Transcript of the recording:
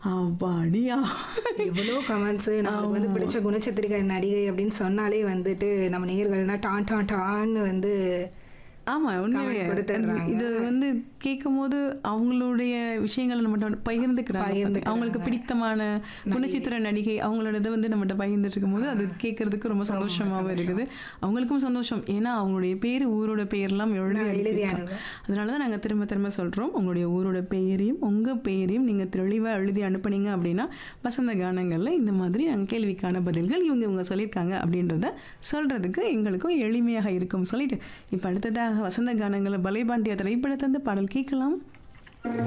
அப்பாடியா எவ்வளோ கமெண்ட்ஸ் நமக்கு வந்து பிடிச்ச குணச்சித்திரிகை நடிகை அப்படின்னு சொன்னாலே வந்துட்டு நம்ம நேர்கள்னா டான் டான் டான்னு வந்து ஆமா உண்மையிலேயே Comment கொடுத்துடுறாங்க. இது வந்து கேட்கும் போது அவங்களுடைய விஷயங்களை நம்மகிட்ட பகிர்ந்துக்கிறாங்க பகிர்ந்துக்கிறாங்க. அவங்களுக்கு பிடித்தமான குணச்சித்திர நடிகை அவங்களோட இதை வந்து நம்மகிட்ட பகிர்ந்துட்டு இருக்கும்போது அது கேட்கறதுக்கு ரொம்ப சந்தோஷமாவும் இருக்குது அவங்களுக்கும் சந்தோஷம் ஏன்னா அவங்களுடைய பேர் ஊரோட பெயர்லாம் எழுதி எழுதி அனுப்பியிருக்காங்க. அனுப்பு. அதனால தான் நாங்கள் திரும்ப திரும்ப சொல்கிறோம் உங்களுடைய ஊரோட பெயரையும் உங்கள் பெயரையும் நீங்கள் தெளிவாக எழுதி அனுப்புனீங்க அப்படின்னா வசந்த கானங்களில் இந்த மாதிரி நாங்கள் கேள்விக்கான பதில்கள் இவங்க இவங்க சொல்லியிருக்காங்க அப்படின்றத சொல்கிறதுக்கு எங்களுக்கும் எளிமையாக இருக்கும் சொல்லிட்டு இப்போ அடுத்ததாக வசந்த கானங்களை பலைபாண்டிய திரைப்படத்தை பாடல் கேட்கலாம்